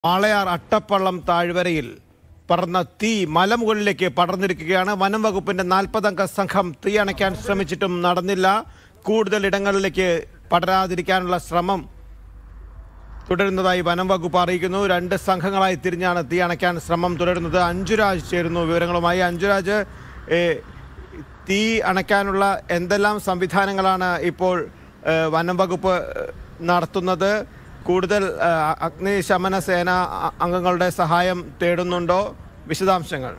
ആളയാർ അട്ടപ്പള്ളം താഴ്വരയിൽ പറന്ന തീ മലമുകളിലേക്ക് പടർന്നിരിക്കുകയാണ് വനം വകുപ്പിന്റെ നാൽപ്പതംഗ സംഘം തീ അണയ്ക്കാൻ ശ്രമിച്ചിട്ടും നടന്നില്ല കൂടുതൽ ഇടങ്ങളിലേക്ക് പടരാതിരിക്കാനുള്ള ശ്രമം തുടരുന്നതായി വനം വകുപ്പ് അറിയിക്കുന്നു രണ്ട് സംഘങ്ങളായി തിരിഞ്ഞാണ് തീ അണയ്ക്കാൻ ശ്രമം തുടരുന്നത് അഞ്ജുരാജ് ചേരുന്നു വിവരങ്ങളുമായി അഞ്ജുരാജ് ഏ, തീ അണയ്ക്കാനുള്ള എന്തെല്ലാം സംവിധാനങ്ങളാണ് ഇപ്പോൾ ഏ, വനം വകുപ്പ് ഏ, നടത്തുന്നത് കൂടുതൽ ഏ, അഗ്നിശമന സേന അ- അംഗങ്ങളുടെ സഹായം തേടുന്നുണ്ടോ വിശദാംശങ്ങൾ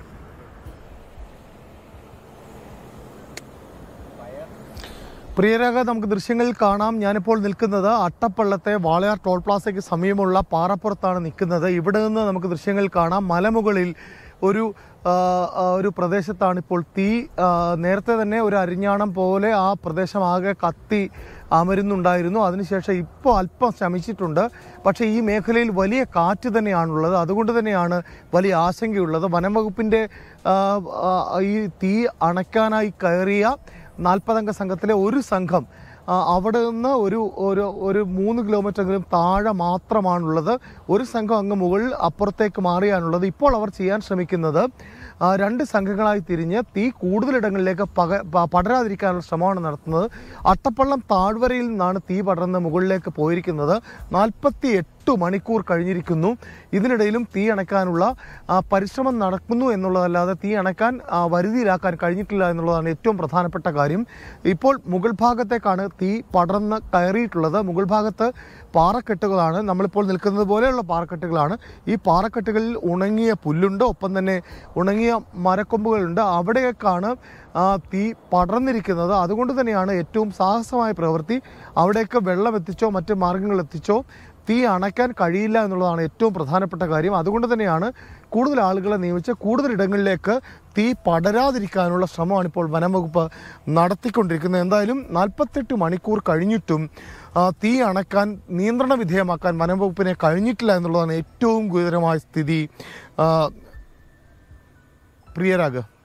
പ്രിയരാഗ നമുക്ക് ദൃശ്യങ്ങളിൽ കാണാം ഞാനിപ്പോൾ നിൽക്കുന്നത് അട്ടപ്പള്ളത്തെ വാളയാർ ടോൾ പ്ലാസയ്ക്ക് സമീപമുള്ള പാറപ്പുറത്താണ് നിൽക്കുന്നത് ഇവിടെ നിന്ന് നമുക്ക് ദൃശ്യങ്ങൾ കാണാം മലമുകളിൽ ഒരു ആ, ആ, ഒരു പ്രദേശത്താണ് ഇപ്പോൾ തീ ആ, നേരത്തെ തന്നെ ഒരു അരിഞ്ഞാണം പോലെ ആ പ്രദേശം ആകെ കത്തി അമരുന്നുണ്ടായിരുന്നു അതിനുശേഷം ഇപ്പോൾ അല്പം ശമിച്ചിട്ടുണ്ട് പക്ഷേ ഈ മേഖലയിൽ വലിയ കാറ്റ് തന്നെയാണുള്ളത് അതുകൊണ്ട് തന്നെയാണ് വലിയ ആശങ്കയുള്ളത് വനം വകുപ്പിൻ്റെ ആ, ആ, ഈ തീ അണയ്ക്കാനായി കയറിയ നാൽപ്പതംഗ സംഘത്തിലെ ഒരു സംഘം ആ, അവിടെ നിന്ന് ഒരു ഒരു ഒരു മൂന്ന് കിലോമീറ്ററെങ്കിലും താഴെ മാത്രമാണുള്ളത് ഒരു സംഘം അങ്ങ് മുകളിൽ അപ്പുറത്തേക്ക് മാറിയാണുള്ളത് ഇപ്പോൾ അവർ ചെയ്യാൻ ശ്രമിക്കുന്നത് ആ, രണ്ട് സംഘങ്ങളായി തിരിഞ്ഞ് തീ കൂടുതലിടങ്ങളിലേക്ക് പക പ- പടരാതിരിക്കാനുള്ള ശ്രമമാണ് നടത്തുന്നത് അട്ടപ്പള്ളം താഴ്വരയിൽ നിന്നാണ് തീ പടർന്ന് മുകളിലേക്ക് പോയിരിക്കുന്നത് നാൽപ്പത്തി എട്ട് മണിക്കൂർ കഴിഞ്ഞിരിക്കുന്നു ഇതിനിടയിലും തീ അണയ്ക്കാനുള്ള ആ, പരിശ്രമം നടക്കുന്നു എന്നുള്ളതല്ലാതെ തീ അണയ്ക്കാൻ ആ, വരുതിയിലാക്കാൻ കഴിഞ്ഞിട്ടില്ല എന്നുള്ളതാണ് ഏറ്റവും പ്രധാനപ്പെട്ട കാര്യം ഇപ്പോൾ മുകൾ ഭാഗത്തേക്കാണ് തീ പടർന്ന് കയറിയിട്ടുള്ളത് മുകൾ ഭാഗത്ത് പാറക്കെട്ടുകളാണ് നമ്മളിപ്പോൾ നിൽക്കുന്നത് പോലെയുള്ള പാറക്കെട്ടുകളാണ് ഈ പാറക്കെട്ടുകളിൽ ഉണങ്ങിയ പുല്ലുണ്ട് ഒപ്പം തന്നെ ഉണങ്ങിയ മരക്കൊമ്പുകളുണ്ട് അവിടെയൊക്കെയാണ് ആ, തീ പടർന്നിരിക്കുന്നത് അതുകൊണ്ട് തന്നെയാണ് ഏറ്റവും സാഹസമായ പ്രവൃത്തി അവിടെയൊക്കെ വെള്ളം എത്തിച്ചോ മറ്റ് മാർഗങ്ങൾ എത്തിച്ചോ തീ അണയ്ക്കാൻ കഴിയില്ല എന്നുള്ളതാണ് ഏറ്റവും പ്രധാനപ്പെട്ട കാര്യം അതുകൊണ്ട് തന്നെയാണ് കൂടുതൽ ആളുകളെ നിയമിച്ച് കൂടുതൽ ഇടങ്ങളിലേക്ക് തീ പടരാതിരിക്കാനുള്ള ശ്രമമാണ് ഇപ്പോൾ വനം വകുപ്പ് നടത്തിക്കൊണ്ടിരിക്കുന്നത് എന്തായാലും നാൽപ്പത്തെട്ട് മണിക്കൂർ കഴിഞ്ഞിട്ടും ആ, തീ അണയ്ക്കാൻ നിയന്ത്രണ വിധേയമാക്കാൻ വനം വകുപ്പിനെ കഴിഞ്ഞിട്ടില്ല എന്നുള്ളതാണ് ഏറ്റവും ഗുരുതരമായ സ്ഥിതി ആ, പ്രിയരാഗ്